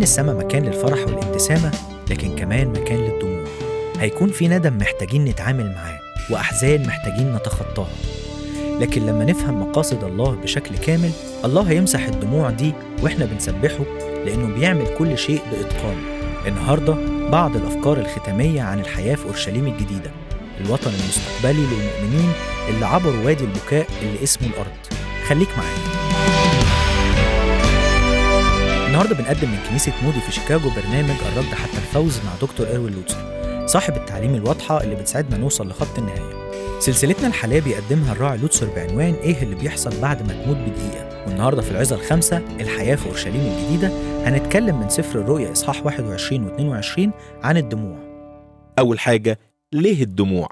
السما مكان للفرح والابتسامة لكن كمان مكان للدموع هيكون في ندم محتاجين نتعامل معاه وأحزان محتاجين نتخطاها لكن لما نفهم مقاصد الله بشكل كامل الله هيمسح الدموع دي واحنا بنسبحه لأنه بيعمل كل شيء بإتقان النهاردة بعض الأفكار الختامية عن الحياة في أورشليم الجديدة الوطن المستقبلي للمؤمنين اللي عبروا وادي البكاء اللي اسمه الأرض خليك معانا النهارده بنقدم من كنيسة مودي في شيكاغو برنامج الرد حتى الفوز مع دكتور إيروين لوتسر صاحب التعليم الواضحة اللي بتساعدنا نوصل لخط النهاية سلسلتنا الحالية بيقدمها الراعي لوتسر بعنوان إيه اللي بيحصل بعد ما تموت بدقيقة والنهارده في العظة الخامسة الحياة في أورشليم الجديدة هنتكلم من سفر الرؤيا إصحاح 21 و 22 عن الدموع أول حاجة ليه الدموع؟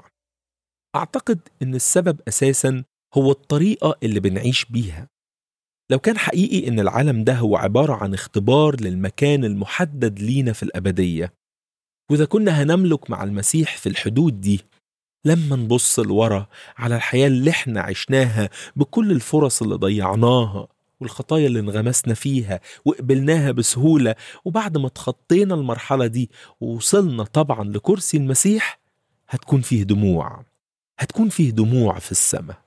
أعتقد إن السبب أساسا هو الطريقة اللي بنعيش بيها لو كان حقيقي إن العالم ده هو عبارة عن اختبار للمكان المحدد لينا في الأبدية وإذا كنا هنملك مع المسيح في الحدود دي لما نبص لورا على الحياة اللي احنا عشناها بكل الفرص اللي ضيعناها والخطايا اللي انغمسنا فيها وقبلناها بسهولة وبعد ما تخطينا المرحلة دي ووصلنا طبعا لكرسي المسيح هتكون فيه دموع هتكون فيه دموع في السماء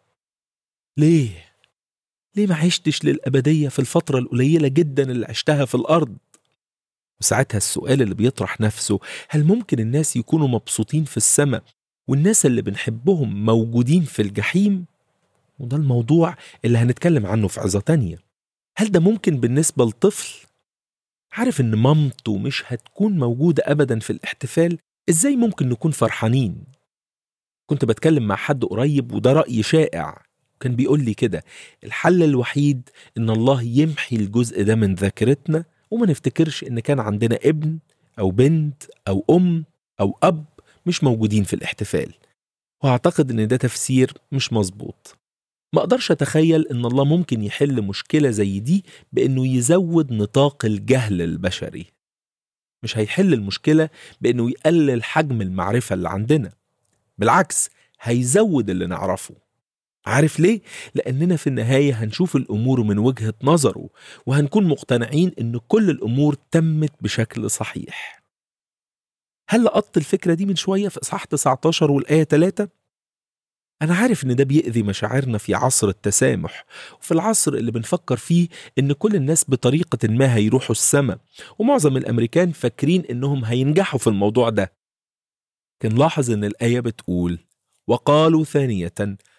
ليه؟ ليه ما عشتش للأبدية في الفترة القليلة جدا اللي عشتها في الأرض؟ وساعتها السؤال اللي بيطرح نفسه هل ممكن الناس يكونوا مبسوطين في السماء والناس اللي بنحبهم موجودين في الجحيم؟ وده الموضوع اللي هنتكلم عنه في عظة تانية هل ده ممكن بالنسبة لطفل؟ عارف إن مامته مش هتكون موجودة أبدا في الاحتفال إزاي ممكن نكون فرحانين؟ كنت بتكلم مع حد قريب وده رأي شائع كان بيقول لي كده الحل الوحيد إن الله يمحي الجزء ده من ذاكرتنا وما نفتكرش إن كان عندنا ابن أو بنت أو أم أو أب مش موجودين في الاحتفال وأعتقد إن ده تفسير مش مظبوط ما أقدرش أتخيل إن الله ممكن يحل مشكلة زي دي بإنه يزود نطاق الجهل البشري مش هيحل المشكلة بإنه يقلل حجم المعرفة اللي عندنا بالعكس هيزود اللي نعرفه عارف ليه؟ لأننا في النهاية هنشوف الأمور من وجهة نظره وهنكون مقتنعين إن كل الأمور تمت بشكل صحيح هل لقطت الفكرة دي من شوية في إصحاح 19 والآية 3؟ أنا عارف إن ده بيأذي مشاعرنا في عصر التسامح وفي العصر اللي بنفكر فيه إن كل الناس بطريقة ما هيروحوا السماء ومعظم الأمريكان فاكرين إنهم هينجحوا في الموضوع ده كان لاحظ إن الآية بتقول وقالوا ثانية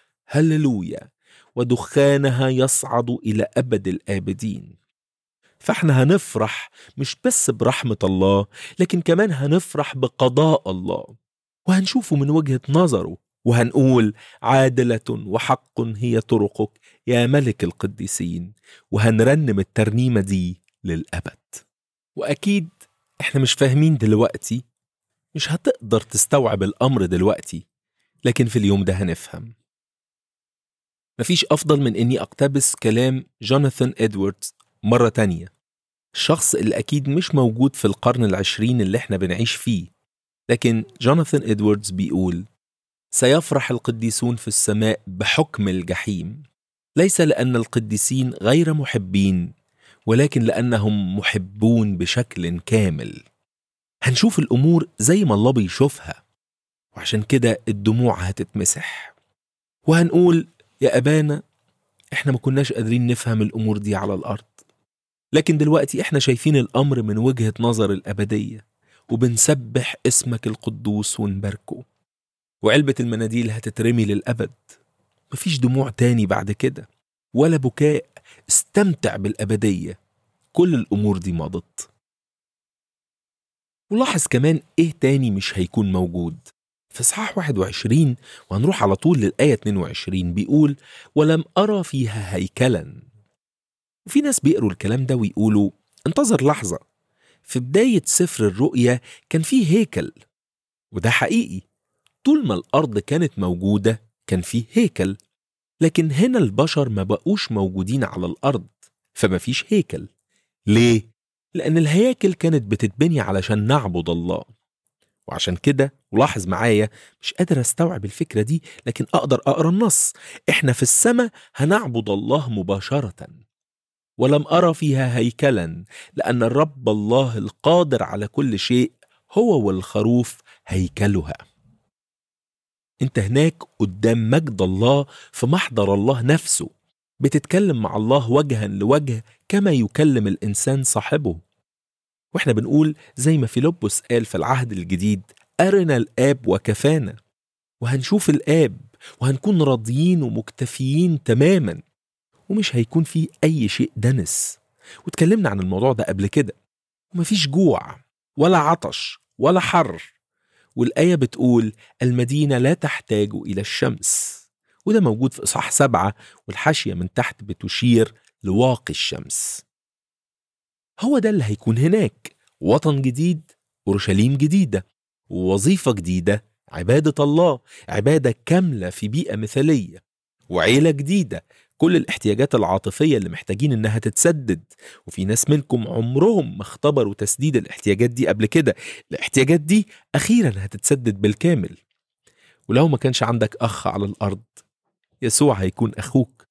هللويا ودخانها يصعد إلى أبد الآبدين فاحنا هنفرح مش بس برحمة الله لكن كمان هنفرح بقضاء الله وهنشوفه من وجهة نظره وهنقول عادلة وحق هي طرقك يا ملك القديسين وهنرنم الترنيمة دي للأبد وأكيد احنا مش فاهمين دلوقتي مش هتقدر تستوعب الأمر دلوقتي لكن في اليوم ده هنفهم مفيش أفضل من إني أقتبس كلام جوناثان إدواردز مرة تانية الشخص اللي أكيد مش موجود في القرن العشرين اللي احنا بنعيش فيه لكن جوناثان إدواردز بيقول سيفرح القديسون في السماء بحكم الجحيم ليس لأن القديسين غير محبين ولكن لأنهم محبون بشكل كامل هنشوف الأمور زي ما الله بيشوفها وعشان كده الدموع هتتمسح وهنقول يا أبانا احنا ما كناش قادرين نفهم الأمور دي على الأرض لكن دلوقتي احنا شايفين الأمر من وجهة نظر الأبدية وبنسبح اسمك القدوس ونباركه وعلبة المناديل هتترمي للأبد مفيش دموع تاني بعد كده ولا بكاء استمتع بالأبدية كل الأمور دي مضت ولاحظ كمان إيه تاني مش هيكون موجود في إصحاح 21 وهنروح على طول للآية 22 بيقول ولم أرى فيها هيكلا وفي ناس بيقروا الكلام ده ويقولوا انتظر لحظة في بداية سفر الرؤيا كان فيه هيكل وده حقيقي طول ما الأرض كانت موجودة كان فيه هيكل لكن هنا البشر ما بقوش موجودين على الأرض فما فيش هيكل ليه؟ لأن الهياكل كانت بتتبني علشان نعبد الله وعشان كده ولاحظ معايا مش قادر استوعب الفكرة دي لكن أقدر أقرأ النص إحنا في السماء هنعبد الله مباشرة ولم أرى فيها هيكلا لأن الرب الله القادر على كل شيء هو والخروف هيكلها انت هناك قدام مجد الله في محضر الله نفسه بتتكلم مع الله وجها لوجه كما يكلم الإنسان صاحبه واحنا بنقول زي ما فيلبس قال في العهد الجديد أرنا الآب وكفانا وهنشوف الآب وهنكون راضيين ومكتفيين تماما ومش هيكون فيه أي شيء دنس واتكلمنا عن الموضوع ده قبل كده ومفيش جوع ولا عطش ولا حر والآية بتقول المدينة لا تحتاج إلى الشمس وده موجود في إصحاح سبعة والحاشية من تحت بتشير لواقي الشمس هو ده اللي هيكون هناك وطن جديد أورشليم جديدة ووظيفة جديدة عبادة الله عبادة كاملة في بيئة مثالية وعيلة جديدة كل الاحتياجات العاطفية اللي محتاجين إنها تتسدد وفي ناس منكم عمرهم ما اختبروا تسديد الاحتياجات دي قبل كده الاحتياجات دي أخيرا هتتسدد بالكامل ولو ما كانش عندك أخ على الأرض يسوع هيكون أخوك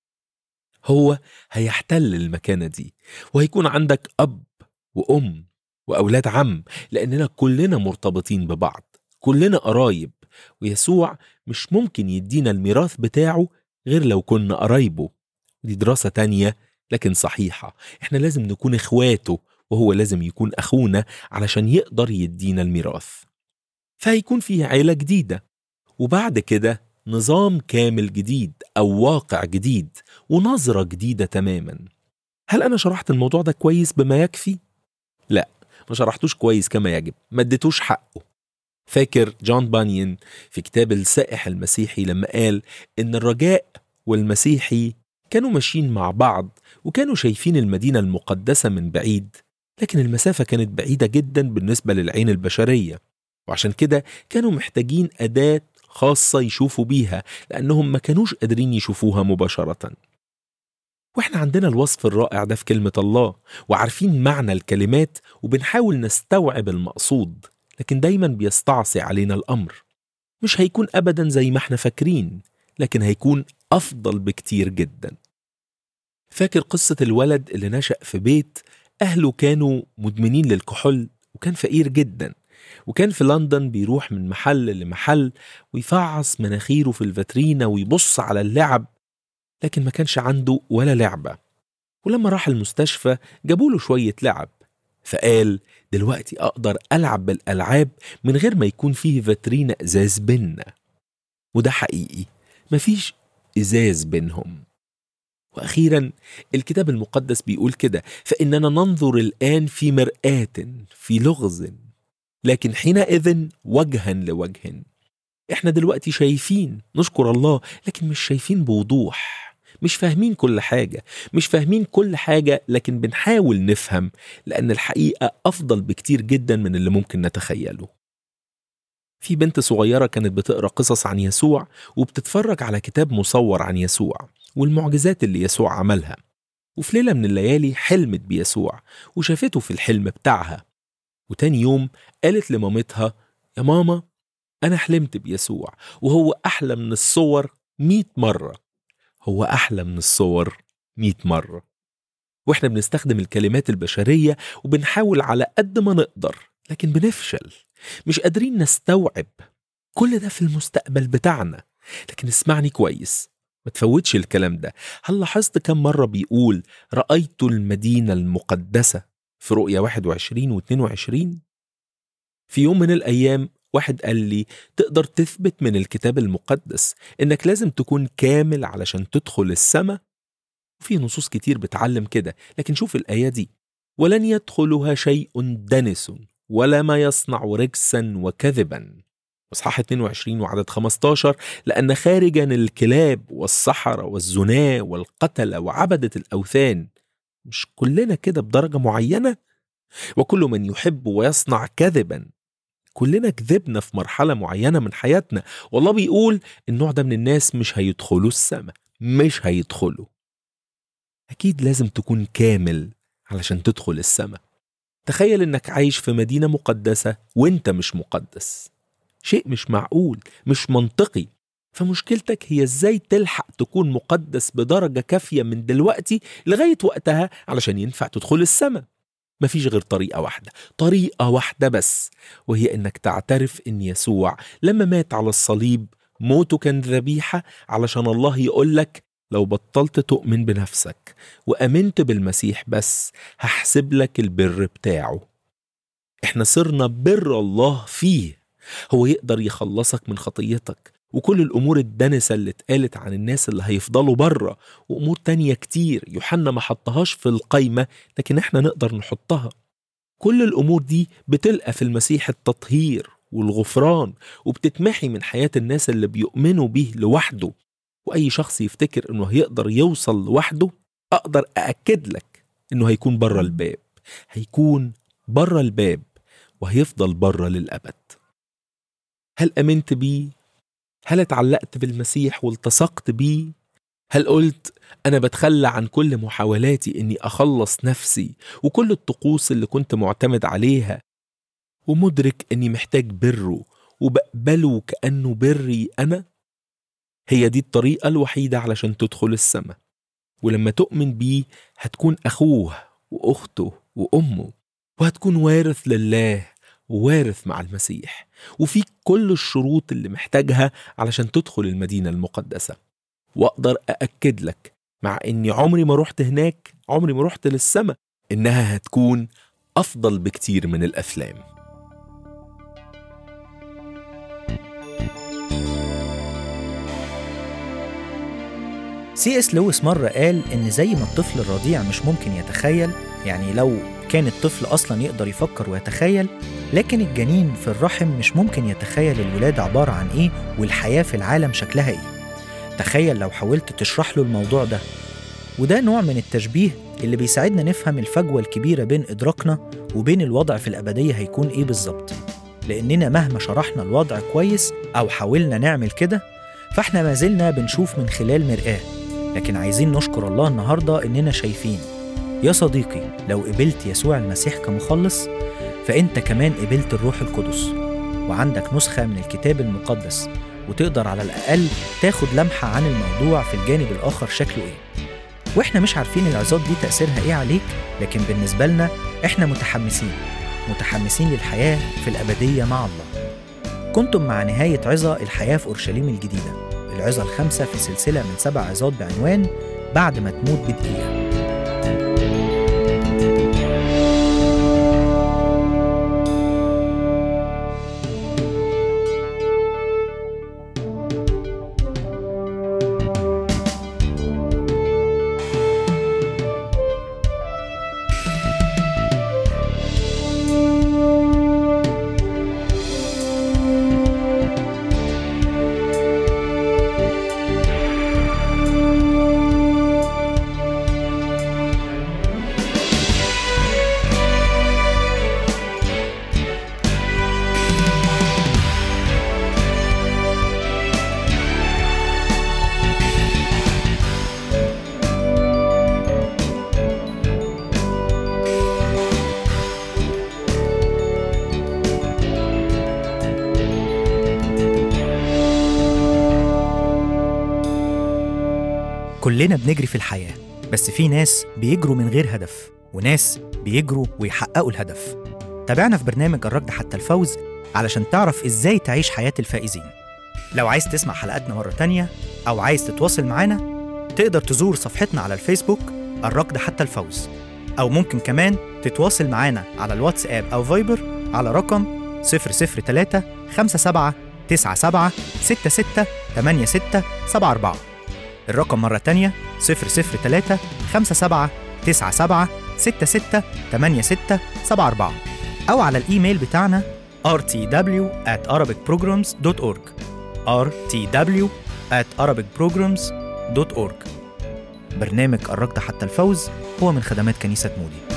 هو هيحتل المكانة دي وهيكون عندك أب وأم وأولاد عم لأننا كلنا مرتبطين ببعض كلنا قرايب ويسوع مش ممكن يدينا الميراث بتاعه غير لو كنا قرايبه دي دراسة تانية لكن صحيحة احنا لازم نكون اخواته وهو لازم يكون اخونا علشان يقدر يدينا الميراث فهيكون فيه عيلة جديدة وبعد كده نظام كامل جديد أو واقع جديد ونظرة جديدة تماما هل أنا شرحت الموضوع ده كويس بما يكفي؟ لا ما شرحتوش كويس كما يجب ما اديتوش حقه فاكر جون بانيون في كتاب السائح المسيحي لما قال إن الرجاء والمسيحي كانوا ماشيين مع بعض وكانوا شايفين المدينة المقدسة من بعيد لكن المسافة كانت بعيدة جدا بالنسبة للعين البشرية وعشان كده كانوا محتاجين أداة خاصة يشوفوا بيها لأنهم ما كانوش قادرين يشوفوها مباشرة واحنا عندنا الوصف الرائع ده في كلمة الله وعارفين معنى الكلمات وبنحاول نستوعب المقصود لكن دايما بيستعصي علينا الأمر مش هيكون أبدا زي ما احنا فاكرين لكن هيكون أفضل بكتير جدا فاكر قصة الولد اللي نشأ في بيت أهله كانوا مدمنين للكحول وكان فقير جدا وكان في لندن بيروح من محل لمحل ويفعص مناخيره في الفاترينا ويبص على اللعب لكن ما كانش عنده ولا لعبة ولما راح المستشفى جابوله شوية لعب فقال دلوقتي أقدر ألعب بالألعاب من غير ما يكون فيه فاترينا إزاز بينا وده حقيقي مفيش إزاز بينهم وأخيرا الكتاب المقدس بيقول كده فإننا ننظر الآن في مرآة في لغز لكن حينئذ وجها لوجه احنا دلوقتي شايفين نشكر الله لكن مش شايفين بوضوح مش فاهمين كل حاجة مش فاهمين كل حاجة لكن بنحاول نفهم لأن الحقيقة أفضل بكتير جدا من اللي ممكن نتخيله في بنت صغيرة كانت بتقرأ قصص عن يسوع وبتتفرج على كتاب مصور عن يسوع والمعجزات اللي يسوع عملها وفي ليلة من الليالي حلمت بيسوع وشافته في الحلم بتاعها وتاني يوم قالت لمامتها يا ماما أنا حلمت بيسوع وهو أحلى من الصور مئة مرة هو أحلى من الصور مئة مرة وإحنا بنستخدم الكلمات البشرية وبنحاول على قد ما نقدر لكن بنفشل مش قادرين نستوعب كل ده في المستقبل بتاعنا لكن اسمعني كويس ما تفوتش الكلام ده هل لاحظت كم مرة بيقول رأيت المدينة المقدسة في رؤية 21 و 22 في يوم من الأيام واحد قال لي تقدر تثبت من الكتاب المقدس إنك لازم تكون كامل علشان تدخل السماء وفي نصوص كتير بتعلم كده لكن شوف الآية دي ولن يدخلها شيء دنس ولا ما يصنع رجسا وكذبا اصحاح 22 وعدد 15 لأن خارجا الكلاب والسحرة والزنا والقتلة وعبدة الأوثان مش كلنا كده بدرجة معينة وكل من يحب ويصنع كذبا كلنا كذبنا في مرحلة معينة من حياتنا والله بيقول النوع ده من الناس مش هيدخلوا السماء مش هيدخلوا أكيد لازم تكون كامل علشان تدخل السماء تخيل انك عايش في مدينة مقدسة وانت مش مقدس شيء مش معقول مش منطقي فمشكلتك هي ازاي تلحق تكون مقدس بدرجة كافية من دلوقتي لغاية وقتها علشان ينفع تدخل السماء مفيش غير طريقة واحدة طريقة واحدة بس وهي انك تعترف ان يسوع لما مات على الصليب موته كان ذبيحة علشان الله يقولك لو بطلت تؤمن بنفسك وامنت بالمسيح بس هحسب لك البر بتاعه احنا صرنا بر الله فيه هو يقدر يخلصك من خطيتك وكل الامور الدنسه اللي اتقالت عن الناس اللي هيفضلوا بره وامور تانية كتير يوحنا ما حطهاش في القايمه لكن احنا نقدر نحطها كل الامور دي بتلقى في المسيح التطهير والغفران وبتتمحي من حياه الناس اللي بيؤمنوا بيه لوحده واي شخص يفتكر انه هيقدر يوصل لوحده اقدر ااكد لك انه هيكون بره الباب هيكون بره الباب وهيفضل بره للابد هل امنت بيه هل اتعلقت بالمسيح والتصقت بيه هل قلت انا بتخلى عن كل محاولاتي اني اخلص نفسي وكل الطقوس اللي كنت معتمد عليها ومدرك اني محتاج بره وبقبله كانه بري انا هي دي الطريقه الوحيده علشان تدخل السماء ولما تؤمن بيه هتكون اخوه واخته وامه وهتكون وارث لله ووارث مع المسيح وفيك كل الشروط اللي محتاجها علشان تدخل المدينة المقدسة وأقدر أأكد لك مع إني عمري ما رحت هناك عمري ما رحت للسماء إنها هتكون أفضل بكتير من الأفلام سي اس لويس مرة قال إن زي ما الطفل الرضيع مش ممكن يتخيل يعني لو كان الطفل أصلا يقدر يفكر ويتخيل لكن الجنين في الرحم مش ممكن يتخيل الولادة عبارة عن إيه والحياة في العالم شكلها إيه تخيل لو حاولت تشرح له الموضوع ده وده نوع من التشبيه اللي بيساعدنا نفهم الفجوة الكبيرة بين إدراكنا وبين الوضع في الأبدية هيكون إيه بالظبط لأننا مهما شرحنا الوضع كويس أو حاولنا نعمل كده فإحنا ما زلنا بنشوف من خلال مرآة لكن عايزين نشكر الله النهاردة إننا شايفين يا صديقي لو قبلت يسوع المسيح كمخلص فأنت كمان قبلت الروح القدس وعندك نسخة من الكتاب المقدس وتقدر على الأقل تاخد لمحة عن الموضوع في الجانب الآخر شكله إيه وإحنا مش عارفين العظات دي تأثيرها إيه عليك لكن بالنسبة لنا إحنا متحمسين متحمسين للحياة في الأبدية مع الله كنتم مع نهاية عظة الحياة في أورشليم الجديدة العظة الخامسة في سلسلة من سبع عظات بعنوان بعد ما تموت بدقيقة كلنا بنجري في الحياة بس في ناس بيجروا من غير هدف وناس بيجروا ويحققوا الهدف تابعنا في برنامج الركض حتى الفوز علشان تعرف ازاي تعيش حياة الفائزين لو عايز تسمع حلقاتنا مرة تانية أو عايز تتواصل معانا تقدر تزور صفحتنا على الفيسبوك الركض حتى الفوز أو ممكن كمان تتواصل معانا على الواتساب أو فايبر على رقم 003 57 97 66 86 74 الرقم مرة تانية 003 57 97 66 86 74 أو على الإيميل بتاعنا rtw at arabicprograms.org rtw at arabicprograms.org برنامج الركض حتى الفوز هو من خدمات كنيسة مودي